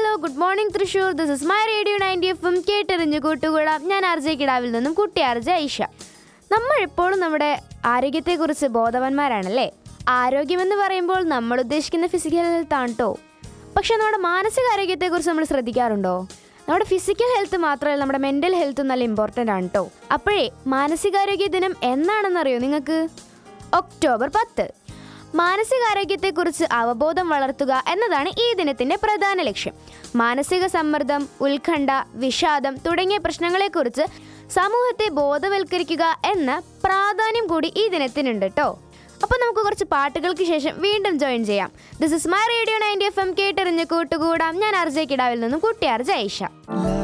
hello good morning Thrissur this is my radio ninety എഫും കേട്ടെറിഞ്ഞ് കൂട്ടുകൂടാം ഞാൻ അർജയ് കിടാവിൽ നിന്നും കുട്ടി അർജ ഐഷ നമ്മൾ എപ്പോഴും നമ്മുടെ ആരോഗ്യത്തെക്കുറിച്ച് ബോധവാന്മാരാണല്ലേ ആരോഗ്യമെന്ന് പറയുമ്പോൾ നമ്മൾ ഉദ്ദേശിക്കുന്ന ഫിസിക്കൽ ഹെൽത്ത് ആണ് കേട്ടോ പക്ഷെ നമ്മുടെ മാനസിക ആരോഗ്യത്തെക്കുറിച്ച് നമ്മൾ ശ്രദ്ധിക്കാറുണ്ടോ നമ്മുടെ ഫിസിക്കൽ ഹെൽത്ത് മാത്രമല്ല നമ്മുടെ മെൻ്റൽ ഹെൽത്തും നല്ല ഇമ്പോർട്ടൻ്റ് ആണ് കേട്ടോ അപ്പോഴേ മാനസികാരോഗ്യ ദിനം എന്നാണെന്നറിയോ നിങ്ങൾക്ക് ഒക്ടോബർ പത്ത് മാനസികാരോഗ്യത്തെക്കുറിച്ച് അവബോധം വളർത്തുക എന്നതാണ് ഈ ദിനത്തിന്റെ പ്രധാന ലക്ഷ്യം മാനസിക സമ്മർദ്ദം ഉത്കണ്ഠ വിഷാദം തുടങ്ങിയ പ്രശ്നങ്ങളെക്കുറിച്ച് സമൂഹത്തെ ബോധവൽക്കരിക്കുക എന്ന പ്രാധാന്യം കൂടി ഈ ദിനത്തിനുണ്ട് കേട്ടോ അപ്പൊ നമുക്ക് കുറച്ച് പാട്ടുകൾക്ക് ശേഷം വീണ്ടും ജോയിൻ ചെയ്യാം this is my radio ninety F M കേട്ടെറിഞ്ഞ് കൂട്ടുകൂടാം ഞാൻ അർജയ് കിടാവിൽ നിന്നും കുട്ടി അർജ ഐഷ La